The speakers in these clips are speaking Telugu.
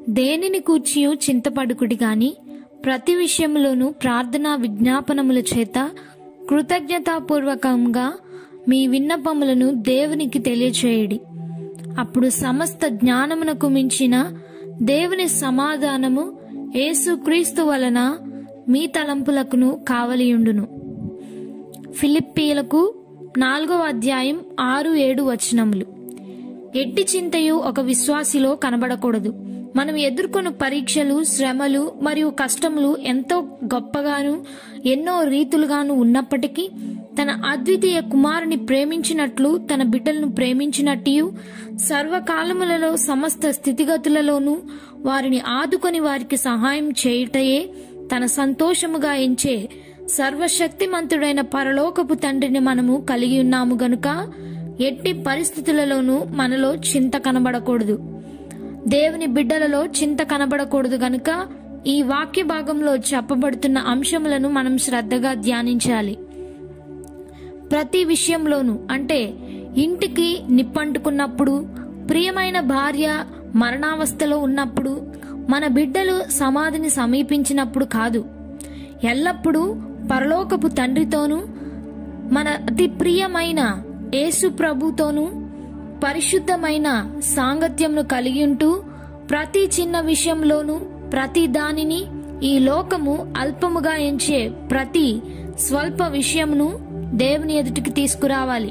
దేనిని కూర్చియు చింతపడుకుడి గాని ప్రతి విషయంలోనూ ప్రార్థనా విజ్ఞాపనముల చేత కృతజ్ఞతాపూర్వకంగా మీ విన్నపములను దేవునికి తెలియచేయడి అప్పుడు సమస్త జ్ఞానమునకు మించిన దేవుని సమాధానము యేసుక్రీస్తు వలన మీ తలంపులకును కావలియుండును ఫిలిప్పీలకు నాలుగవ అధ్యాయం ఆరు ఏడు వచనములు ఎట్టి చింతయు ఒక విశ్వాసిలో కనబడకూడదు మనం ఎదుర్కొన్న పరీక్షలు శ్రమలు మరియు కష్టములు ఎంతో గొప్పగాను ఎన్నో రీతులుగాను ఉన్నప్పటికీ తన అద్వితీయ కుమారుని ప్రేమించినట్లు తన బిడ్డలను ప్రేమించినట్టు సర్వకాలములలో సమస్త స్థితిగతులలోనూ వారిని ఆదుకొని వారికి సహాయం చేయుటయే తన సంతోషముగా ఎంచే సర్వశక్తిమంతుడైన పరలోకపు తండ్రిని మనము కలిగి ఉన్నాము గనుక ఎట్టి పరిస్థితులలోనూ మనలో చింత కనబడకూడదు దేవుని బిడ్డలలో చింత కనబడకూడదు గనుక ఈ వాక్య భాగంలో చెప్పబడుతున్న అంశములను మనం శ్రద్ధగా ధ్యానించాలి ప్రతి విషయంలోనూ అంటే ఇంటికి నిప్పంటుకున్నప్పుడు ప్రియమైన భార్య మరణావస్థలో ఉన్నప్పుడు మన బిడ్డలు సమాధిని సమీపించినప్పుడు కాదు ఎల్లప్పుడూ పరలోకపు తండ్రితోనూ మన అతి ప్రియమైన యేసు ప్రభుతోనూ పరిశుద్ధమైన సాంగత్యంను కలిగి ఉంటూ ప్రతి చిన్న విషయంలోనూ ప్రతి దానిని ఈ లోకము అల్పముగా ఎంచే ప్రతి స్వల్ప విషయమును దేవుని ఎదుటికి తీసుకురావాలి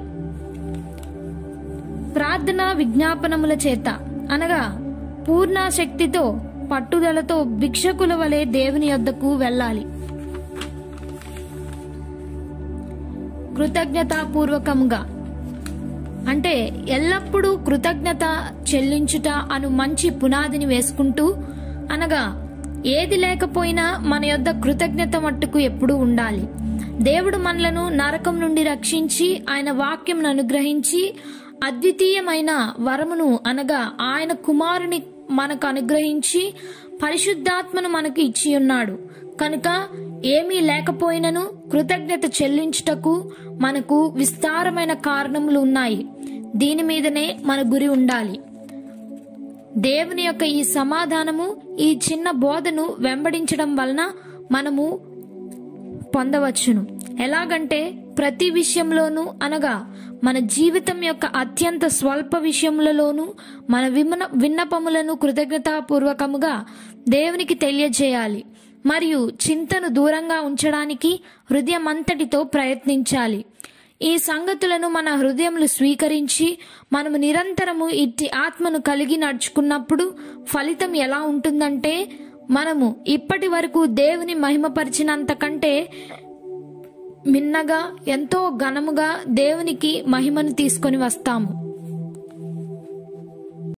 ప్రార్థన విజ్ఞాపనముల చేత అనగా పూర్ణ శక్తితో పట్టుదలతో భిక్షకుల వలె దేవుని యొద్దకు వెళ్ళాలి కృతజ్ఞతాపూర్వకముగా అంటే ఎల్లప్పుడూ కృతజ్ఞత చెల్లించుట అను మంచి పునాదిని వేసుకుంటూ అనగా ఏది లేకపోయినా మన యొద్ద కృతజ్ఞత మట్టుకు ఎప్పుడూ ఉండాలి దేవుడు మనలను నరకం నుండి రక్షించి ఆయన వాక్యంను అనుగ్రహించి అద్వితీయమైన వరమును అనగా ఆయన కుమారుని మనకు అనుగ్రహించి పరిశుద్ధాత్మను మనకు ఇచ్చి ఉన్నాడు కనుక ఏమీ లేకపోయినను కృతజ్ఞత చెల్లించుటకు మనకు విస్తారమైన కారణములు ఉన్నాయి దీని మీదనే మన గురి ఉండాలి దేవుని యొక్క ఈ సమాధానము ఈ చిన్న బోధను వెంబడించడం వలన మనము పొందవచ్చును ఎలాగంటే ప్రతి విషయంలోనూ అనగా మన జీవితం యొక్క అత్యంత స్వల్ప విషయములలోనూ మన విమన విన్నపములను కృతజ్ఞతాపూర్వకముగా దేవునికి తెలియజేయాలి మరియు చింతను దూరంగా ఉంచడానికి హృదయమంతటితో ప్రయత్నించాలి ఈ సంగతులను మన హృదయములు స్వీకరించి మనము నిరంతరము ఇట్టి ఆత్మను కలిగి నడుచుకున్నప్పుడు ఫలితం ఎలా ఉంటుందంటే మనము ఇప్పటి వరకు దేవుని మహిమపరిచినంత కంటే మిన్నగా ఎంతో ఘనముగా దేవునికి మహిమను తీసుకొని వస్తాము